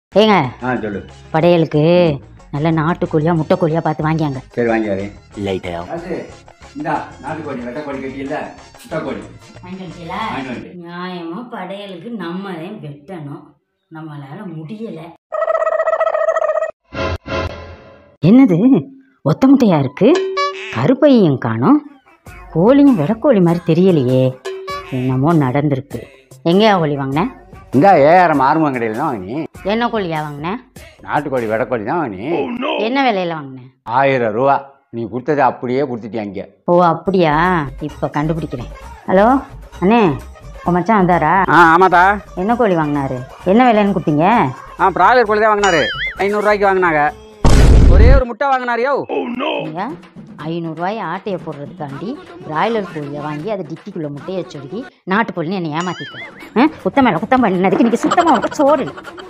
ஏங்க ஆ சொல்லு படையலுக்கு நல்ல நாட்டுக்கோழியா முட்டைக்கோழியா பார்த்து வாங்கியாங்க சரி வாங்கியாரு Later. காசு இந்தா நாட்டுக்கோழி வெட்டைக்கோழி கட்டியில்ல முட்டைக்கோழி வாங்கிட்டு வந்து நியாயமா படையலுக்கு நம்ம வெட்டணும் நம்மளால முடியல என்னது ஒத்த முட்டையா இருக்கு கருப்பையும் காணோம் கோழியும் வெடக்கோழி மாதிரி தெரியலையே என்னமோ நடந்திருக்கு எங்கேயா கோழி வாங்கின இந்த ஏஆரம் ஆறுமுகம் கடையில் தான் வாங்கினி என்ன கோழியா வாங்கின நாட்டுக்கோழி வெட்டைக்கோழி தான் வாங்கினி என்ன விலையில வாங்கின ஆயிரம் ரூபா நீ கொடுத்ததை அப்படியே கொடுத்துட்டியா இங்கே ஓ அப்படியா இப்போ கண்டுபிடிக்கிறேன் ஹலோ அண்ணே உன் மச்சான் வந்தாரா ஆ ஆமாத்தா என்ன கோழி வாங்கினாரு என்ன விலைன்னு கொடுத்தீங்க ஆ பிராய்லர் கோழி தான் வாங்கினாரு ஐநூறுரூவாய்க்கு வாங்கினாங்க ஒரே ஒரு முட்டை வாங்கினாரியோ நீங்க ஐநூறுரூவாய் ஆட்டையை போடுறதுக்காண்டி பிராய்லர் கோழியை வாங்கி அதை டிக்கிக்குள்ளே முட்டையை சொருகி நாட்டு கோழின்னு என்னை ஏமாத்திட்டேன் குத்தம் மேலே குத்தம் பண்ணதுக்கு இன்னைக்கு சுத்தமாக உனக்கு சோறு இல்லை